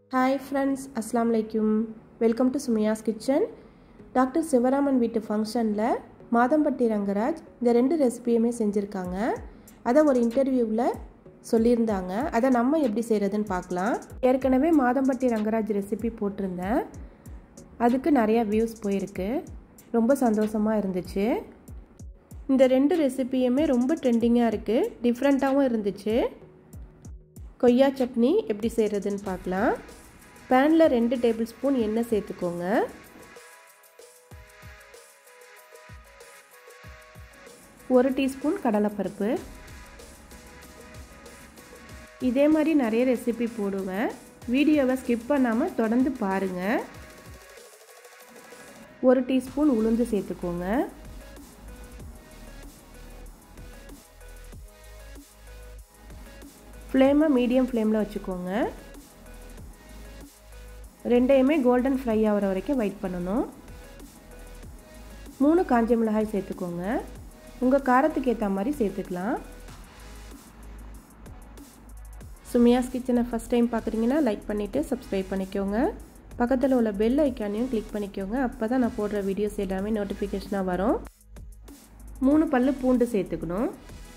hi friends அஸ்லாம் வலைக்கும் welcome to சுமையாஸ் கிச்சன் டாக்டர் சிவராமன் வீட்டு ஃபங்க்ஷனில் மாதம்பட்டி ரங்கராஜ் இந்த ரெண்டு ரெசிபியுமே செஞ்சுருக்காங்க அதை ஒரு இன்டர்வியூவில் சொல்லியிருந்தாங்க அதை நம்ம எப்படி செய்கிறதுன்னு பார்க்கலாம் ஏற்கனவே மாதம்பட்டி ரங்கராஜ் ரெசிபி போட்டிருந்தேன் அதுக்கு நிறையா வியூஸ் போயிருக்கு ரொம்ப சந்தோஷமாக இருந்துச்சு இந்த ரெண்டு ரெசிபியுமே ரொம்ப ட்ரெண்டிங்காக இருக்குது டிஃப்ரெண்ட்டாகவும் இருந்துச்சு கொய்யா சட்னி எப்படி செய்கிறதுன்னு பார்க்கலாம் பேனில் ரெண்டு டேபிள் ஸ்பூன் எண்ணெய் சேர்த்துக்கோங்க ஒரு டீஸ்பூன் கடலைப்பருப்பு இதே மாதிரி நிறைய ரெசிபி போடுவேன் வீடியோவை ஸ்கிப் பண்ணாமல் தொடர்ந்து பாருங்கள் ஒரு டீஸ்பூன் உளுந்து சேர்த்துக்கோங்க ஃப்ளேமை மீடியம் ஃப்ளேமில் வச்சுக்கோங்க ரெண்டையுமே கோல்டன் ஃப்ரை ஆகிற வரைக்கும் வெயிட் பண்ணணும் மூணு காஞ்ச மிளகாய் சேர்த்துக்கோங்க உங்கள் காரத்துக்கு ஏற்ற மாதிரி சேர்த்துக்கலாம் சுமியாஸ் கிச்சனை ஃபஸ்ட் டைம் பார்க்குறீங்கன்னா லைக் பண்ணிவிட்டு சப்ஸ்கிரைப் பண்ணிக்கோங்க பக்கத்தில் உள்ள பெல் ஐக்கானையும் கிளிக் பண்ணிக்கோங்க அப்போ தான் நான் போடுற வீடியோஸ் எல்லாமே நோட்டிஃபிகேஷனாக வரும் மூணு பல்லு பூண்டு சேர்த்துக்கணும்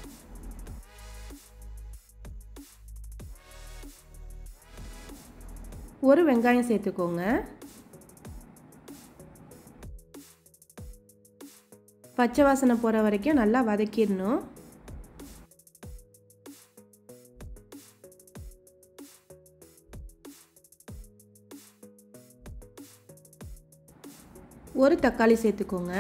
ஒரு வெங்காயம் சேர்த்துக்கோங்க பச்சை வாசனை போகிற வரைக்கும் நல்லா வதக்கிடணும் ஒரு தக்காளி சேர்த்துக்கோங்க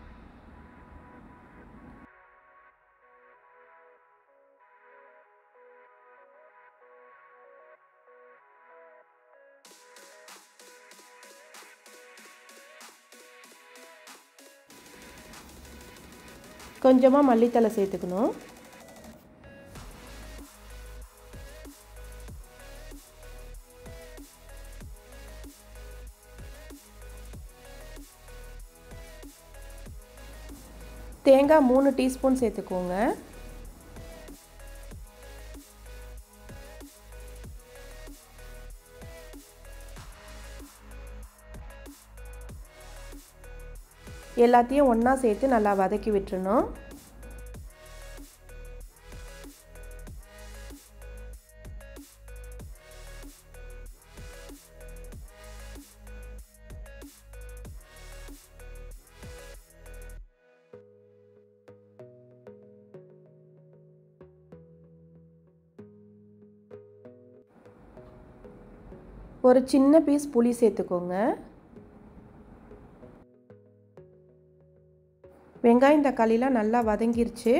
கொஞ்சமாக மல்லித்தலை சேர்த்துக்கணும் தேங்காய் மூணு டீஸ்பூன் சேர்த்துக்கோங்க எல்லாத்தையும் ஒன்றா சேர்த்து நல்லா வதக்கி விட்டுறணும் ஒரு சின்ன பீஸ் புளி சேர்த்துக்கோங்க வெங்காயம் தக்காளிலாம் நல்லா வதங்கிருச்சு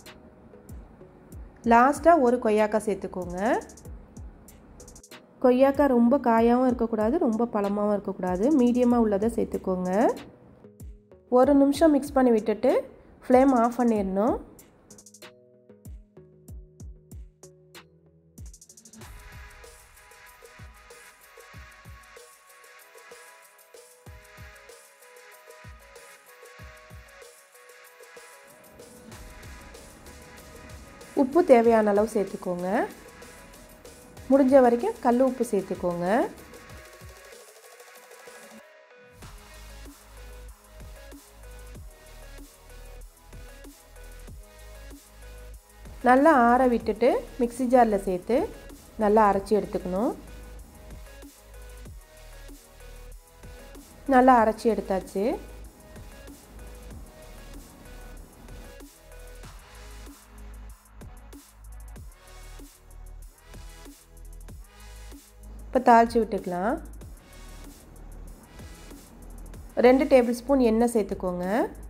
லாஸ்ட்டாக ஒரு கொய்யாக்காய் சேர்த்துக்கோங்க கொய்யாக்காய் ரொம்ப காயாகவும் இருக்கக்கூடாது ரொம்ப பழமாகவும் இருக்கக்கூடாது மீடியமாக உள்ளதை சேர்த்துக்கோங்க ஒரு நிமிஷம் மிக்ஸ் பண்ணி விட்டுட்டு ஃப்ளேம் ஆஃப் பண்ணிடணும் உப்பு தேவையான அளவு சேர்த்துக்கோங்க முடிஞ்ச வரைக்கும் கல் உப்பு சேர்த்துக்கோங்க நல்லா ஆற விட்டுட்டு மிக்சி ஜாரில் சேர்த்து நல்லா அரைச்சி எடுத்துக்கணும் நல்லா அரைச்சி எடுத்தாச்சு இப்போ தாளித்து விட்டுக்கலாம் ரெண்டு டேபிள் ஸ்பூன் எண்ணெய் சேர்த்துக்கோங்க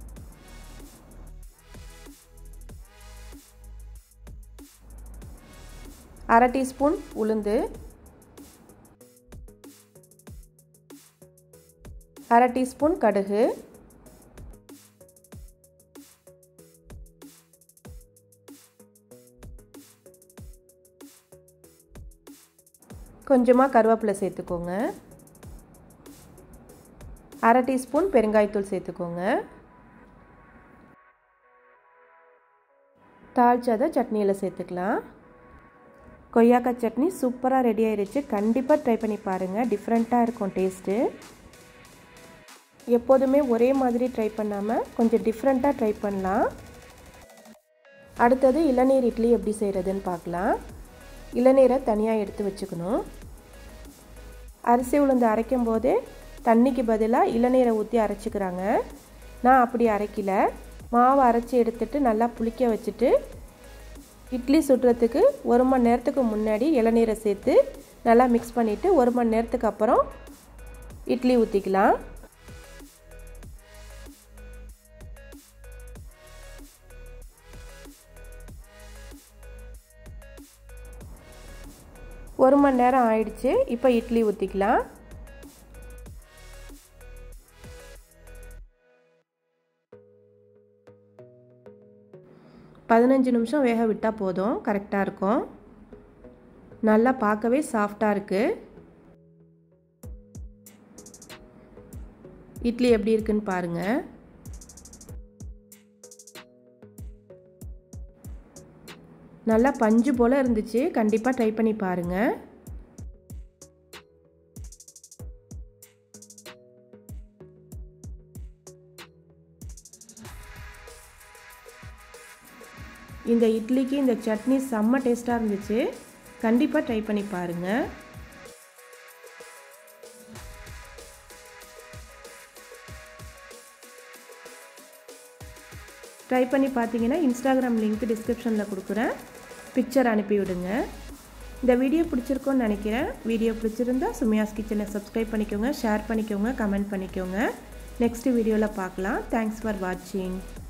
அரை டீஸ்பூன் உளுந்து அரை டீஸ்பூன் கடுகு கொஞ்சமாக கருவேப்பிலை சேர்த்துக்கோங்க அரை டீஸ்பூன் பெருங்காயத்தூள் சேர்த்துக்கோங்க தாளிச்சதை சட்னியில் சேர்த்துக்கலாம் கொய்யாக்காய் சட்னி சூப்பராக ரெடி ஆயிடுச்சு கண்டிப்பாக ட்ரை பண்ணி பாருங்கள் டிஃப்ரெண்ட்டாக இருக்கும் டேஸ்ட்டு எப்போதுமே ஒரே மாதிரி ட்ரை பண்ணாமல் கொஞ்சம் டிஃப்ரெண்ட்டாக ட்ரை பண்ணலாம் அடுத்தது இளநீர் இட்லி எப்படி செய்கிறதுன்னு பார்க்கலாம் இளநீரை தனியாக எடுத்து வச்சுக்கணும் அரிசி உளுந்து அரைக்கும் போதே தண்ணிக்கு பதிலாக இளநீரை ஊற்றி அரைச்சிக்கிறாங்க நான் அப்படி அரைக்கல மாவு அரைச்சி எடுத்துட்டு நல்லா புளிக்க வச்சுட்டு இட்லி சுடுறதுக்கு ஒரு மணி நேரத்துக்கு முன்னாடி இளநீரை சேர்த்து நல்லா மிக்ஸ் பண்ணிவிட்டு ஒரு மணி நேரத்துக்கு அப்புறம் இட்லி ஊற்றிக்கலாம் ஒரு மணி நேரம் ஆயிடுச்சு இப்போ இட்லி ஊற்றிக்கலாம் பதினஞ்சு நிமிஷம் வேக விட்டால் போதும் கரெக்டாக இருக்கும் நல்லா பார்க்கவே சாஃப்டாக இருக்குது இட்லி எப்படி இருக்குன்னு பாருங்கள் நல்லா பஞ்சு போல் இருந்துச்சு கண்டிப்பாக ட்ரை பண்ணி பாருங்கள் இந்த இட்லிக்கு இந்த சட்னி செம்ம டேஸ்ட்டாக இருந்துச்சு கண்டிப்பாக ட்ரை பண்ணி பாருங்கள் ட்ரை பண்ணி பார்த்தீங்கன்னா இன்ஸ்டாகிராம் லிங்க் டிஸ்கிரிப்ஷனில் கொடுக்குறேன் பிக்சர் அனுப்பி விடுங்க இந்த வீடியோ பிடிச்சிருக்கோன்னு நினைக்கிறேன் வீடியோ பிடிச்சிருந்தா சுமியாஸ் கிச்சனை சப்ஸ்கிரைப் பண்ணிக்கோங்க ஷேர் பண்ணிக்கோங்க கமெண்ட் பண்ணிக்கோங்க நெக்ஸ்ட் வீடியோவில் பார்க்கலாம் தேங்க்ஸ் ஃபார் வாட்சிங்